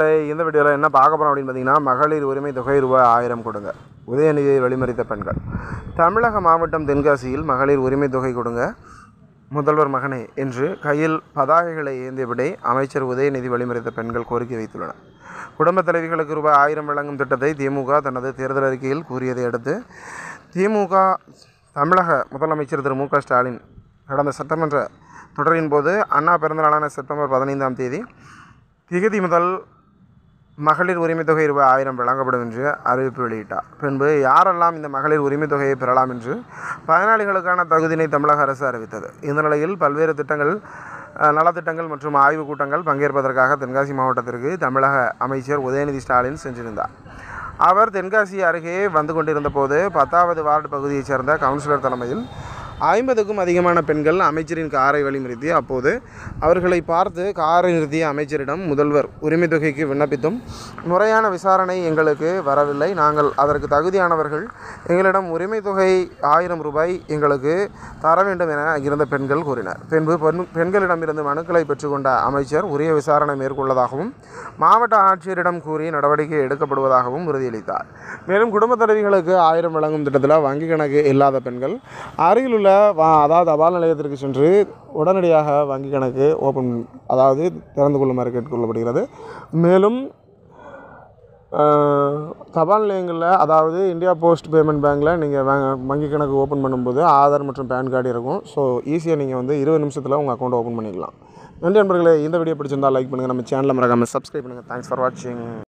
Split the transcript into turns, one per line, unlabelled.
இந்த வீடியோவில் என்ன பார்க்க போகிறோம் அப்படின்னு பார்த்தீங்கன்னா மகளிர் உரிமை தொகை ரூபாய் ஆயிரம் கொடுங்க உதயநிதியை வழிமறித்த பெண்கள் தமிழக மாவட்டம் தென்காசியில் மகளிர் உரிமை தொகை கொடுங்க முதல்வர் மகனே என்று கையில் பதாகைகளை ஏந்தியபடி அமைச்சர் உதயநிதி வழிமறித்த பெண்கள் கோரிக்கை வைத்துள்ளனர் குடும்பத் தலைவிகளுக்கு ரூபாய் ஆயிரம் வழங்கும் திட்டத்தை திமுக தனது தேர்தல் அறிக்கையில் கூறியதை அடுத்து திமுக தமிழக முதலமைச்சர் திரு மு க ஸ்டாலின் கடந்த சட்டமன்ற தொடரின் போது அண்ணா பிறந்தநாளான செப்டம்பர் பதினைந்தாம் தேதி திகதி முதல் மகளிர் உரிமைத் தொகை ரூபாய் ஆயிரம் வழங்கப்படும் என்று அறிவிப்பு வெளியிட்டார் பின்பு யாரெல்லாம் இந்த மகளிர் உரிமைத் தொகையை பெறலாம் என்று பயனாளிகளுக்கான தகுதியினை தமிழக அரசு அறிவித்தது இந்த நிலையில் பல்வேறு திட்டங்கள் அஹ், நலத்திட்டங்கள் மற்றும் ஆய்வுக் கூட்டங்கள் பங்கேற்பதற்காக தென்காசி மாவட்டத்திற்கு தமிழக அமைச்சர் உதயநிதி ஸ்டாலின் சென்றிருந்தார் அவர் தென்காசி அருகே வந்து கொண்டிருந்த போது பத்தாவது வார்டு பகுதியைச் சேர்ந்த கவுன்சிலர் தலைமையில் ஐம்பதுக்கும் அதிகமான பெண்கள் அமைச்சரின் காரை வழிமறித்து அப்போது அவர்களை பார்த்து காரை நிறுத்திய அமைச்சரிடம் முதல்வர் உரிமை தொகைக்கு விண்ணப்பித்தும் முறையான விசாரணை எங்களுக்கு வரவில்லை நாங்கள் அதற்கு தகுதியானவர்கள் எங்களிடம் உரிமை தொகை ஆயிரம் ரூபாய் எங்களுக்கு தர வேண்டும் என இருந்த பெண்கள் கூறினர் பின்பு பெண் பெண்களிடமிருந்து மனுக்களை பெற்றுக்கொண்ட அமைச்சர் உரிய விசாரணை மேற்கொள்ளதாகவும் மாவட்ட ஆட்சியரிடம் கூறி நடவடிக்கை எடுக்கப்படுவதாகவும் உறுதியளித்தார் மேலும் குடும்ப தலைவிகளுக்கு ஆயிரம் வழங்கும் திட்டத்தில் வங்கி கணக்கு இல்லாத பெண்கள் அருகிலுள்ள வா அதாவது தபால் நிலையத்திற்கு சென்று உடனடியாக வங்கி கணக்கு ஓப்பன் அதாவது திறந்து கொள்ளுமாறு கேட்டுக்கொள்ளப்படுகிறது மேலும் ஆஹ், தபால் நிலையங்களில் அதாவது இந்தியா போஸ்ட் பேமெண்ட் பேங்க்கில் நீங்கள் வங்கி கணக்கு ஓப்பன் பண்ணும்போது ஆதார் மற்றும் பேன் கார்டு இருக்கும் ஸோ ஈஸியாக நீங்கள் வந்து இருபது நிமிஷத்தில் உங்கள் அக்கௌண்ட் ஓப்பன் பண்ணிக்கலாம் நன்றி நண்பர்களே இந்த வீடியோ பிடிச்சிருந்தால் லைக் பண்ணுங்கள் நம்ம சேனலை மறக்காமல் சப்ஸ்கிரைப் பண்ணுங்கள் தேங்க்ஸ் ஃபார் வாட்சிங்